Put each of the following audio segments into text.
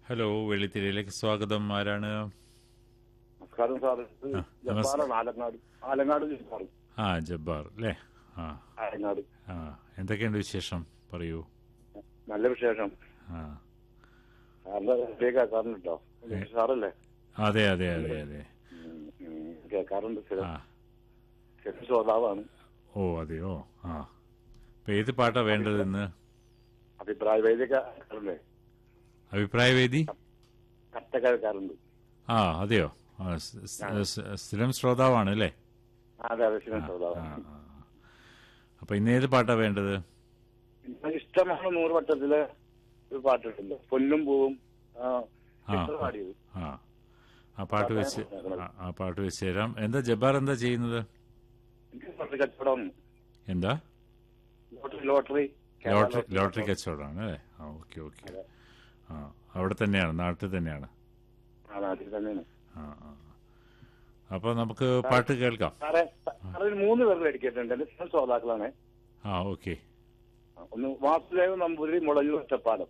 Hello വെള്ളിത്തിരയിലേക്ക് സ്വാഗതം ആരാണ് നമസ്കാരം സാർ ഇത് ആ, ജബ്ബാറാണ് ആലങ്ങാട് ആലങ്ങാട് ജബ്ബാർ ആ ജബ്ബാർ അല്ലേ ആ ആലങ്ങാട് ആ എന്തൊക്കെയുണ്ട് വിശേഷം പറയൂ നല്ല വിശേഷം ആ സാറിന്റെ റേഡിയോ കേൾക്കാറുണ്ട് കേട്ടോ സാറല്ലേ അതെ അതെ അതെ അതെ ഉം, ഉം, കേൾക്കാറുണ്ട് സ്ഥിരം ആ സ്ഥിരം ശ്രോതാവാണ് ഓ അതെയോ ആ അപ്പൊ ഏത് പാട്ടാ വേണ്ടത് ഇന്ന് അഭിപ്രായ വേദി കേൾക്കാറുണ്ട് അഭിപ്രായവേദി കത്ത കേൾക്കാറുണ്ട് ആ അതെയോ ആ, സ്- സ്- സ്- സ്ഥിരം ശ്രോതാവാണ് അല്ലേ അതെ അതെ സ്ഥിരം ആ, ശ്രോതാവാണ് ആ. അപ്പൊ ഇന്ന് ഏത് പാട്ടാ വേണ്ടത് എനിക്ക് ഇഷ്ടമാണ് നൂറ് വട്ടത്തിലെ ഒരു പാട്ടിട്ടുണ്ട് പൊന്നും പൂവും ആ, ആ ചിത്ര പാടിയത് ആ ആ പാട്ട് വെച്ച് ആ, ആ പാട്ട് വെച്ച് തരാം എന്താ ജബ്ബാർ എന്താ ചെയ്യുന്നത് എനിക്ക് ലോട്ടറി കച്ചവടം എന്താ ലോട്ടറി ലോട്ടറി ലോട്ടറി ലോട്ടറി കച്ചവടമാണ് അല്ലേ ആ ഓക്കെ ഓക്കെ ആ അവിടെ തന്നെയാണ് നാട്ടിൽ തന്നെയാണ് ആ നാട്ടിൽ തന്നെയാണ് ആ ആ അപ്പോൾ നമുക്ക് പാട്ട് കേൾക്കാം സാറേ സാറേ ഒരു മൂന്ന് പേർ അടിക്കിയിട്ടുണ്ട് എന്റെ സ്ഥിരം ശ്രോതാക്കളാണ് ആ ഓക്കെ ഒന്ന് വാസുദേവ് നമ്പൂതിരി മുളയൂർ ഒറ്റപ്പാലം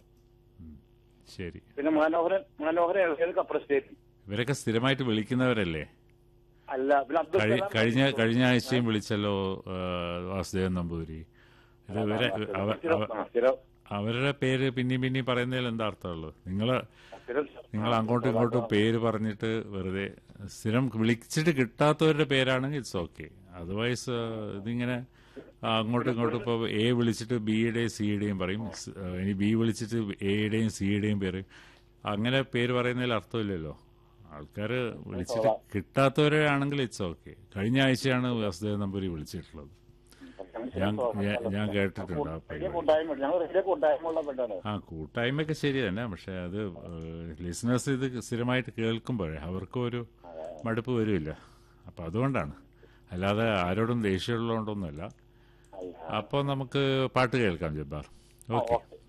ശരി പിന്നെ മനോഹരൻ മനോഹരൻ എഴുതിയത് കപ്രസ്റ്റേറ്റ് ഇവരൊക്കെ സ്ഥിരമായിട്ട് വിളിക്കുന്നവരല്ലേ അല്ല പിന്നെ അബ്ദുൽ കഴി- കലാം കഴിഞ്ഞ കഴിഞ്ഞ ആഴ്ചയും വിളിച്ചല്ലോ ആ, വാസുദേവൻ നമ്പൂതിരി ഇത് ഇവരെ അവ- സ്ഥിരം- അവ- ആ, സ്ഥിരം അവരുടെ പേര് പിന്നെയും പിന്നെയും പറയുന്നതിൽ എന്താ അർത്ഥമുള്ളത് നിങ്ങൾ സ്ഥിരം നിങ്ങൾ അങ്ങോട്ടും ഇങ്ങോട്ടും പേര് പറഞ്ഞിട്ട് വെറുതെ സ്ഥിരം വിളിച്ചിട്ട് കിട്ടാത്തവരുടെ പേരാണെങ്കിൽ ഇറ്റ്സ് ഓക്കെ അതർവൈസ് ഇതിങ്ങനെ ആ, അങ്ങോട്ടും ഇങ്ങോട്ടും ഇപ്പോൾ എ വിളിച്ചിട്ട് ബിയുടെയും സിയുടെയും പറയും സ്- ആ, ഇനി ബി വിളിച്ചിട്ട് എയുടെയും സിയുടെയും പേര് അങ്ങനെ പേര് പറയുന്നതിൽ അർത്ഥമില്ലല്ലോ ആൾക്കാർ വിളിച്ചിട്ട് കിട്ടാത്തവരെ ആണെങ്കിൽ ഇറ്റ്സ് ഓക്കെ കഴിഞ്ഞ ആഴ്ചയാണ് വാസുദേവ നമ്പൂരി വിളിച്ചിട്ടുള്ളത് ഞാൻ ഞാൻ- ഞാൻ കേട്ടിട്ടുണ്ട് ആ റേഡിയോ പരിപാടി കൂട്ടായ്മ ഞങ്ങൾ റേഡിയോ കൂട്ടായ്മ ഉള്ളപ്പെട്ടാണ് ആ കൂട്ടായ്മയൊക്കെ ശരി തന്നെ പക്ഷെ അത് ലിസണേഴ്സ് ഇത് സ്ഥിരമായിട്ട് കേൾക്കുമ്പോഴേ അവർക്കും ഒരു മടുപ്പ് വരുമില്ല അപ്പൊ അതുകൊണ്ടാണ് അല്ലാതെ ആരോടും ദേഷ്യമുള്ളതുകൊണ്ടൊന്നുമല്ല അപ്പോൾ നമുക്ക് പാട്ട് കേൾക്കാം ജബ്ബാർ ഓക്കെ